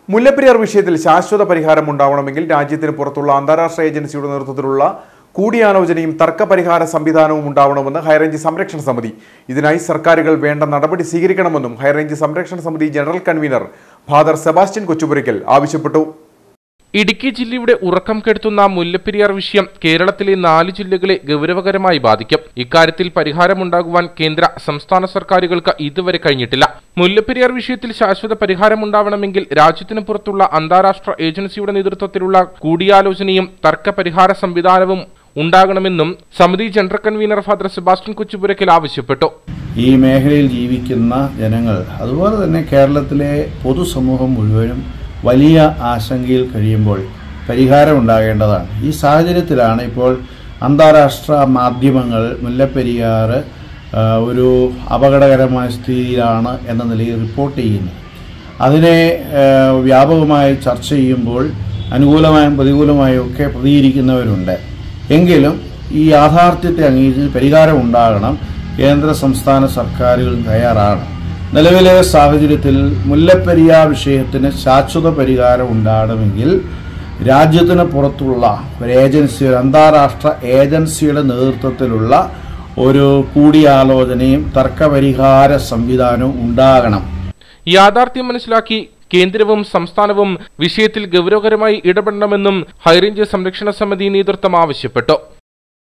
മുല്ലപ്പെരിയാർ വിഷയത്തിൽ ശാശ്വത പരിഹാരം ഉണ്ടാവണമെങ്കിൽ രാജ്യത്തിന് പുറത്തുള്ള അന്താരാഷ്ട്ര ഏജൻസിയുടെ നേതൃത്വത്തിലുള്ള കൂടിയാലോചനയും തർക്ക പരിഹാര സംവിധാനവും ഉണ്ടാവണമെന്ന് ഹൈറേഞ്ച് സംരക്ഷണ സമിതി ഇതിനായി സർക്കാരുകൾ വേണ്ട നടപടി സ്വീകരിക്കണമെന്നും ഹൈറേഞ്ച് സംരക്ഷണ സമിതി general convener father Sebastian Kochupurackal ആവശ്യപ്പെട്ടു ഇടുക്കി ജില്ലയുടെ ഉറക്കം കെടുത്തുന്ന മുല്ലപ്പെരിയാർ വിഷയം കേരളത്തിലെ നാല് ജില്ലകളെ ഗൗരവകരമായി ബാധിക്കും ഇക്കാര്യത്തിൽ പരിഹാരമുണ്ടാകുവാൻ കേന്ദ്ര സംസ്ഥാന സർക്കാരുകൾക്ക് ഇതുവരെ കഴിഞ്ഞിട്ടില്ല മുല്ലപ്പെരിയാർ വിഷയത്തിൽ ശാശ്വത പരിഹാരമുണ്ടാവണമെങ്കിൽ രാജ്യത്തിന് പുറത്തുള്ള അന്താരാഷ്ട്ര ഏജൻസിയുടെ നേതൃത്വത്തിലുള്ള കൂടിയാലോചനയും തർക്ക പരിഹാര സംവിധാനവും ഉണ്ടാകണമെന്നും സമിതി general convener father Sebastian Kochupurackal ആവശ്യപ്പെട്ടു ഈ മേഖലയിൽ ജീവിക്കുന്ന ജനങ്ങൾ അതുപോലെ തന്നെ കേരളത്തിലെ പൊതുസമൂഹം മുഴുവനും വലിയ ആശങ്കയിൽ കഴിയുമ്പോൾ പരിഹാരം ഉണ്ടാകേണ്ടതാണ് ഈ സാഹചര്യത്തിലാണ് ഇപ്പോൾ അന്താരാഷ്ട്ര മാധ്യമങ്ങൾ മുല്ലപ്പെരിയാർ ആ, ഒരു അപകടകരമായ സ്ഥിതിയിലാണ് എന്ന നിലയിൽ റിപ്പോർട്ട് ചെയ്യുന്നത് അതിനെ ആ, വ്യാപകമായി ചർച്ച ചെയ്യുമ്പോൾ അനുകൂലമായും പ്രതികൂലമായും ഒക്കെ പ്രതികരിക്കുന്നവരുണ്ട് എങ്കിലും ഈ യാഥാർത്ഥ്യത്തെ അംഗീകരിച്ച് പരിഹാരം ഉണ്ടാകണം കേന്ദ്ര സംസ്ഥാന സർക്കാരുകൾ തയ്യാറാണ് നിലവിലെ സാഹചര്യത്തിൽ മുല്ലപ്പെരിയാർ വിഷയത്തിന് ശാശ്വത പരിഹാരം ഉണ്ടാകണമെങ്കിൽ രാജ്യത്തിന് പുറത്തുള്ള ഒരു ഏജൻസി ഒരു അന്താരാഷ്ട്ര ഏജൻസിയുടെ നേതൃത്വത്തിലുള്ള ഒരു കൂടിയാലോചനയും തർക്കപരിഹാര സംവിധാനവും ഉണ്ടാകണം യാഥാർത്ഥ്യം മനസ്സിലാക്കി കേന്ദ്രവും സംസ്ഥാനവും വിഷയത്തിൽ ഗൗരവകരമായി ഇടപെടണമെന്നും ഹൈറേഞ്ച് സംരക്ഷണ സമിതി നേതൃത്വം ആവശ്യപ്പെട്ടു